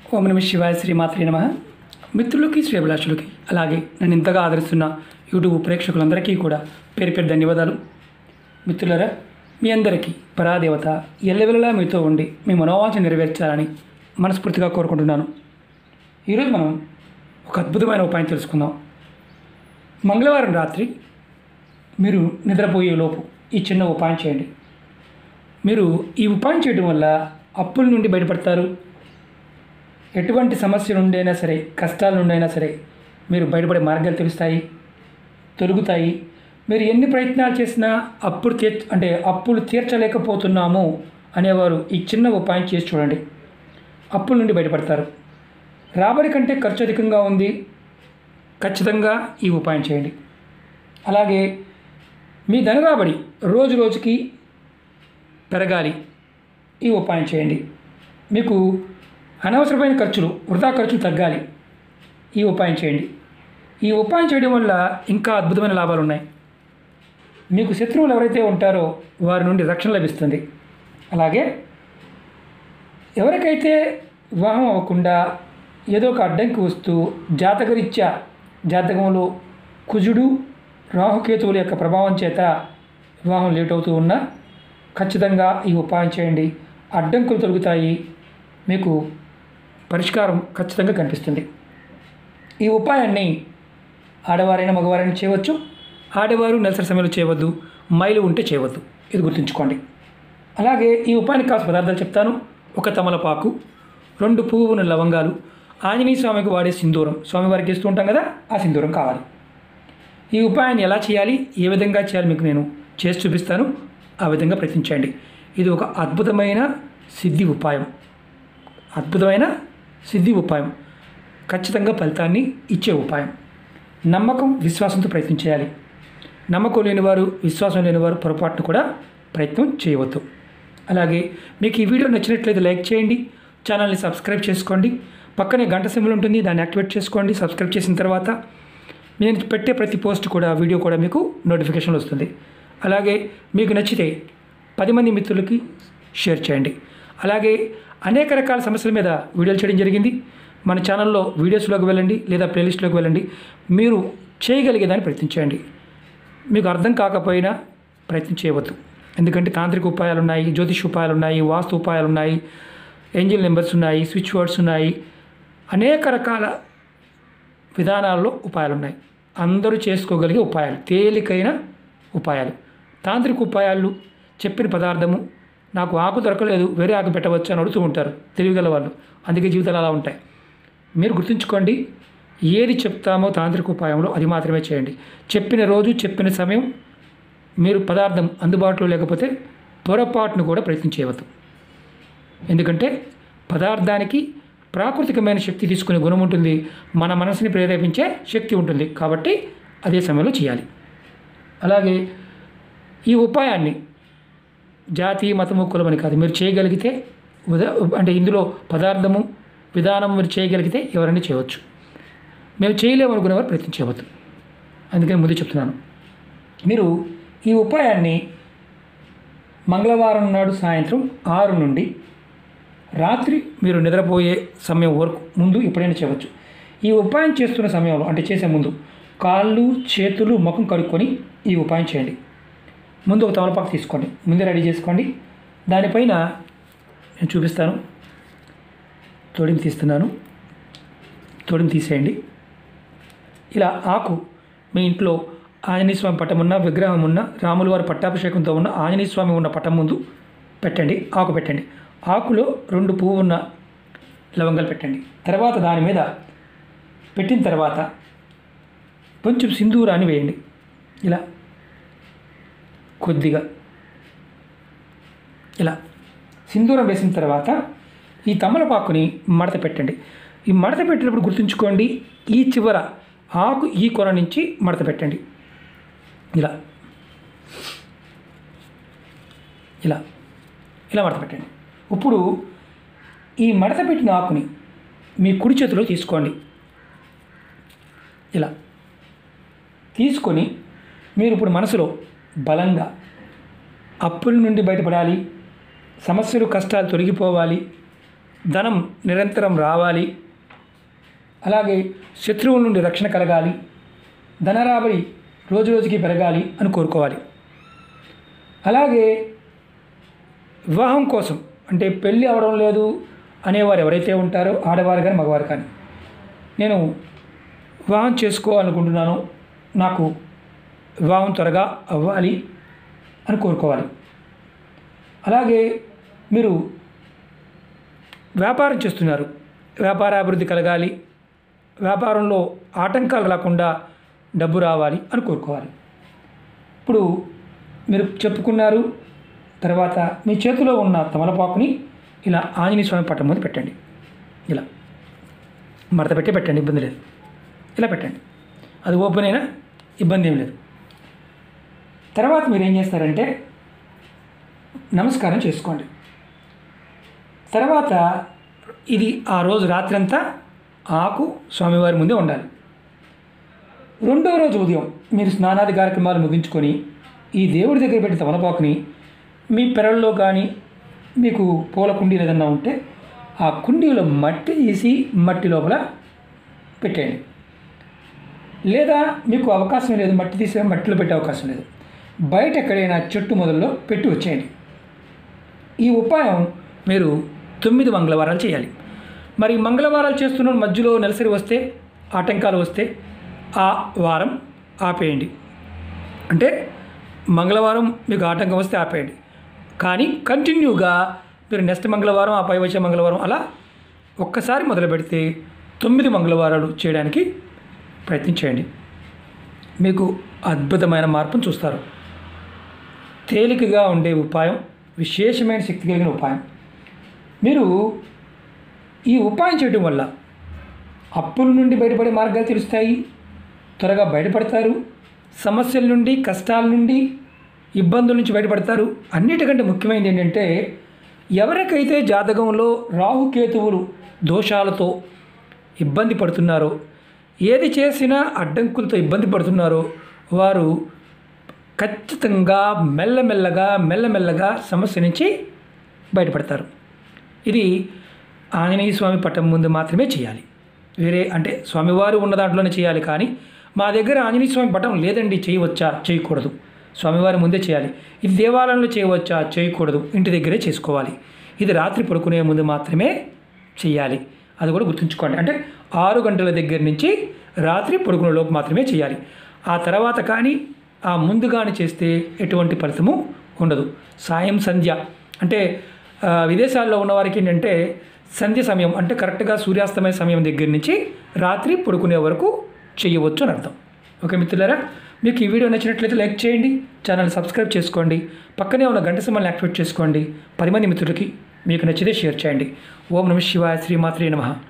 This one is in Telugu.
ఓం నమ శివాయ శ్రీమాత్రి నమ మిత్రులకి శ్రేభిలాషులకి అలాగే నన్ను ఇంతగా ఆదరిస్తున్న యూట్యూబ్ ప్రేక్షకులందరికీ కూడా పేరు పేరు ధన్యవాదాలు మిత్రులరా మీ అందరికీ పరాదేవత ఎల్లవెల్లలా మీతో ఉండి మీ మనోవాంఛ నెరవేర్చాలని మనస్ఫూర్తిగా కోరుకుంటున్నాను ఈరోజు మనం ఒక అద్భుతమైన ఉపాయం తెలుసుకుందాం మంగళవారం రాత్రి మీరు నిద్రపోయే లోపు ఈ చిన్న ఉపాయం చేయండి మీరు ఈ ఉపాయం చేయడం వల్ల అప్పుల నుండి బయటపడతారు ఎటువంటి సమస్య నుండి అయినా సరే కష్టాల నుండి అయినా సరే మీరు బయటపడే మార్గాలు తెలుస్తాయి తొలుగుతాయి మీరు ఎన్ని ప్రయత్నాలు చేసినా అప్పులు తీర్ అంటే అప్పులు తీర్చలేకపోతున్నాము అనేవారు ఈ చిన్న ఉపాయం చేసి చూడండి అప్పుల నుండి బయటపడతారు రాబడి కంటే ఖర్చు అధికంగా ఉంది ఖచ్చితంగా ఈ ఉపాయం చేయండి అలాగే మీ ధన రాబడి రోజు రోజుకి పెరగాలి ఈ ఉపాయం చేయండి మీకు అనవసరమైన ఖర్చులు వృధా ఖర్చులు తగ్గాలి ఈ ఉపాయం చేయండి ఈ ఉపాయం చేయడం వల్ల ఇంకా అద్భుతమైన లాభాలు ఉన్నాయి మీకు శత్రువులు ఎవరైతే ఉంటారో వారి నుండి రక్షణ లభిస్తుంది అలాగే ఎవరికైతే వివాహం అవ్వకుండా ఏదో ఒక అడ్డంకి వస్తూ జాతకరీత్యా జాతకంలో కుజుడు రాహుకేతువుల యొక్క ప్రభావం చేత వివాహం లేట్ అవుతూ ఉన్నా ఖచ్చితంగా ఈ ఉపాయం చేయండి అడ్డంకులు తొలుగుతాయి మీకు పరిష్కారం ఖచ్చితంగా కనిపిస్తుంది ఈ ఉపాయాన్ని ఆడవారైనా మగవారైనా చేయవచ్చు ఆడవారు నెలసరి సమయంలో చేయవద్దు మైలు ఉంటే చేయవద్దు ఇది గుర్తుంచుకోండి అలాగే ఈ ఉపాయానికి కావాల్సిన పదార్థాలు చెప్తాను ఒక తమలపాకు రెండు పువ్వున లవంగాలు ఆంజనేయ స్వామికి వాడే సింధూరం స్వామివారికి ఇస్తూ ఉంటాం కదా ఆ సింధూరం కావాలి ఈ ఉపాయాన్ని ఎలా చేయాలి ఏ విధంగా చేయాలి మీకు నేను చేసి చూపిస్తాను ఆ విధంగా ప్రయత్నించండి ఇది ఒక అద్భుతమైన సిద్ధి ఉపాయం అద్భుతమైన సిద్ధి ఉపాయం ఖచ్చితంగా ఫలితాన్ని ఇచ్చే ఉపాయం నమ్మకం విశ్వాసంతో ప్రయత్నం చేయాలి నమ్మకం లేనివారు విశ్వాసం లేనివారు పొరపాటును కూడా ప్రయత్నం చేయవద్దు అలాగే మీకు ఈ వీడియో నచ్చినట్లయితే లైక్ చేయండి ఛానల్ని సబ్స్క్రైబ్ చేసుకోండి పక్కనే గంట సింబల్ ఉంటుంది దాన్ని యాక్టివేట్ చేసుకోండి సబ్స్క్రైబ్ చేసిన తర్వాత నేను పెట్టే ప్రతి పోస్ట్ కూడా వీడియో కూడా మీకు నోటిఫికేషన్ వస్తుంది అలాగే మీకు నచ్చితే పది మంది మిత్రులకి షేర్ చేయండి అలాగే అనేక రకాల సమస్యల మీద వీడియోలు చేయడం జరిగింది మన ఛానల్లో వీడియోస్లోకి వెళ్ళండి లేదా ప్లేలిస్ట్లోకి వెళ్ళండి మీరు చేయగలిగేదాన్ని ప్రయత్నించండి మీకు అర్థం కాకపోయినా ప్రయత్నం చేయవద్దు ఎందుకంటే తాంత్రిక ఉపాయాలు ఉన్నాయి జ్యోతిష్ ఉపాయాలు ఉన్నాయి వాస్తు ఉపాయాలు ఉన్నాయి ఏంజిల్ నెంబర్స్ ఉన్నాయి స్విచ్ వర్డ్స్ ఉన్నాయి అనేక రకాల విధానాల్లో ఉపాయాలు ఉన్నాయి అందరూ చేసుకోగలిగే ఉపాయాలు తేలికైన ఉపాయాలు తాంత్రిక ఉపాయాలు చెప్పిన పదార్థము నాకు ఆకు దొరకలేదు వేరే ఆకు పెట్టవచ్చు అని అడుగుతూ ఉంటారు తెలివిగల వాళ్ళు అందుకే జీవితాలు అలా ఉంటాయి మీరు గుర్తుంచుకోండి ఏది చెప్తామో తాంత్రిక ఉపాయంలో అది మాత్రమే చేయండి చెప్పిన రోజు చెప్పిన సమయం మీరు పదార్థం అందుబాటులో లేకపోతే పొరపాటును కూడా ప్రయత్నం చేయవద్దు ఎందుకంటే పదార్థానికి ప్రాకృతికమైన శక్తి తీసుకునే గుణం ఉంటుంది మన మనసుని ప్రేరేపించే శక్తి ఉంటుంది కాబట్టి అదే సమయంలో చేయాలి అలాగే ఈ ఉపాయాన్ని జాతి మతము కులమని కాదు మీరు చేయగలిగితే ఉదా అంటే ఇందులో పదార్థము విధానం మీరు చేయగలిగితే ఎవరైనా చేయవచ్చు మేము చేయలేము అనుకునేవారు ప్రయత్నం చేయవద్దు అందుకని ముందు చెప్తున్నాను మీరు ఈ ఉపాయాన్ని మంగళవారం నాడు సాయంత్రం ఆరు నుండి రాత్రి మీరు నిద్రపోయే సమయం వరకు ముందు ఎప్పుడైనా చేయవచ్చు ఈ ఉపాయం చేస్తున్న సమయంలో అంటే చేసే ముందు కాళ్ళు చేతులు ముఖం కడుక్కొని ఈ ఉపాయం చేయండి ముందు ఒక తమలపాకు తీసుకోండి ముందే రెడీ చేసుకోండి దానిపైన నేను చూపిస్తాను తొడిమి తీస్తున్నాను తొడిమి తీసేయండి ఇలా ఆకు మీ ఇంట్లో ఆంజనేయ స్వామి పటం ఉన్న విగ్రహం ఉన్న రాముల వారి పట్టాభిషేకంతో ఉన్న ఆంజనేయ స్వామి ఉన్న పటం ముందు పెట్టండి ఆకు పెట్టండి ఆకులో రెండు పువ్వు ఉన్న లవంగాలు పెట్టండి తర్వాత దాని మీద పెట్టిన తర్వాత కొంచెం సింధూరాన్ని వేయండి ఇలా కొద్దిగా ఇలా సింధూరం వేసిన తర్వాత ఈ తమలపాకుని మడత పెట్టండి ఈ మడత పెట్టినప్పుడు గుర్తుంచుకోండి ఈ చివర ఆకు ఈ కొన నుంచి మడత పెట్టండి ఇలా ఇలా ఇలా మడత పెట్టండి ఇప్పుడు ఈ మడత పెట్టిన ఆకుని మీ కుడి చేతిలో తీసుకోండి ఇలా తీసుకొని మీరు ఇప్పుడు మనసులో బలంగా అప్పుల నుండి బయటపడాలి సమస్యలు కష్టాలు తొలగిపోవాలి ధనం నిరంతరం రావాలి అలాగే శత్రువుల నుండి రక్షణ కలగాలి ధనరాబడి రోజు రోజుకి పెరగాలి అని కోరుకోవాలి అలాగే వివాహం కోసం అంటే పెళ్ళి అవడం లేదు అనేవారు ఎవరైతే ఉంటారో ఆడవారు కానీ మగవారు కానీ నేను వివాహం చేసుకోవాలనుకుంటున్నాను నాకు వివాహం త్వరగా అవ్వాలి అని కోరుకోవాలి అలాగే మీరు వ్యాపారం చేస్తున్నారు వ్యాపార అభివృద్ధి కలగాలి వ్యాపారంలో ఆటంకాలు రాకుండా డబ్బు రావాలి అని కోరుకోవాలి ఇప్పుడు మీరు చెప్పుకున్నారు తర్వాత మీ చేతిలో ఉన్న తమలపాకుని ఇలా ఆంజనేయ స్వామి పట్టం ముందు పెట్టండి ఇలా మడత పెట్టి పెట్టండి ఇబ్బంది లేదు ఇలా పెట్టండి అది ఓపెన్ అయినా ఇబ్బంది ఏం లేదు తర్వాత మీరు ఏం చేస్తారంటే నమస్కారం చేసుకోండి తర్వాత ఇది ఆ రోజు రాత్రంతా ఆకు స్వామివారి ముందే ఉండాలి రెండో రోజు ఉదయం మీరు స్నానాది కార్యక్రమాలు ముగించుకొని ఈ దేవుడి దగ్గర పెట్టి తమలపాకుని మీ పెరల్లో కానీ మీకు పూల కుండీలు ఏదన్నా ఉంటే ఆ కుండీలో మట్టి తీసి మట్టి లోపల పెట్టేయండి లేదా మీకు అవకాశం లేదు మట్టి తీసే మట్టిలో పెట్టే అవకాశం లేదు బయట ఎక్కడైనా చెట్టు మొదల్లో పెట్టి వచ్చేయండి ఈ ఉపాయం మీరు తొమ్మిది మంగళవారాలు చేయాలి మరి మంగళవారాలు చేస్తున్న మధ్యలో నెలసరి వస్తే ఆటంకాలు వస్తే ఆ వారం ఆపేయండి అంటే మంగళవారం మీకు ఆటంకం వస్తే ఆపేయండి కానీ కంటిన్యూగా మీరు నెక్స్ట్ మంగళవారం ఆ పై వచ్చే మంగళవారం అలా ఒక్కసారి మొదలు పెడితే తొమ్మిది మంగళవారాలు చేయడానికి ప్రయత్నించేయండి మీకు అద్భుతమైన మార్పును చూస్తారు తేలికగా ఉండే ఉపాయం విశేషమైన శక్తి కలిగిన ఉపాయం మీరు ఈ ఉపాయం చేయడం వల్ల అప్పుల నుండి బయటపడే మార్గాలు తెలుస్తాయి త్వరగా బయటపడతారు సమస్యల నుండి కష్టాల నుండి ఇబ్బందుల నుంచి బయటపడతారు అన్నిటికంటే ముఖ్యమైనది ఏంటంటే ఎవరికైతే జాతకంలో రాహుకేతువులు దోషాలతో ఇబ్బంది పడుతున్నారో ఏది చేసినా అడ్డంకులతో ఇబ్బంది పడుతున్నారో వారు ఖచ్చితంగా మెల్లమెల్లగా మెల్లమెల్లగా సమస్య నుంచి బయటపడతారు ఇది ఆంజనేయ స్వామి పట్టం ముందు మాత్రమే చేయాలి వేరే అంటే స్వామివారు ఉన్న దాంట్లోనే చేయాలి కానీ మా దగ్గర ఆంజనేయ స్వామి పట్టం లేదండి చేయవచ్చా చేయకూడదు స్వామివారి ముందే చేయాలి ఇది దేవాలయంలో చేయవచ్చా చేయకూడదు ఇంటి దగ్గరే చేసుకోవాలి ఇది రాత్రి పడుకునే ముందు మాత్రమే చేయాలి అది కూడా గుర్తుంచుకోండి అంటే ఆరు గంటల దగ్గర నుంచి రాత్రి పడుకునే లోపు మాత్రమే చేయాలి ఆ తర్వాత కానీ ఆ ముందు కానీ చేస్తే ఎటువంటి ఫలితము ఉండదు సాయం సంధ్య అంటే ఆ, విదేశాల్లో ఉన్న వారికి ఏంటంటే సంధ్య సమయం అంటే కరెక్ట్గా సూర్యాస్తమయ సమయం దగ్గర నుంచి రాత్రి పడుకునే వరకు చేయవచ్చు అని అర్థం ఓకే మిత్రులారా మీకు ఈ వీడియో నచ్చినట్లయితే లైక్ చేయండి ఛానల్ సబ్స్క్రైబ్ చేసుకోండి పక్కనే ఉన్న గంట సింబల్ని యాక్టివేట్ చేసుకోండి పది మంది మిత్రులకి మీకు నచ్చితే షేర్ చేయండి ఓం నమ శివాయ శ్రీమాత్రే నమః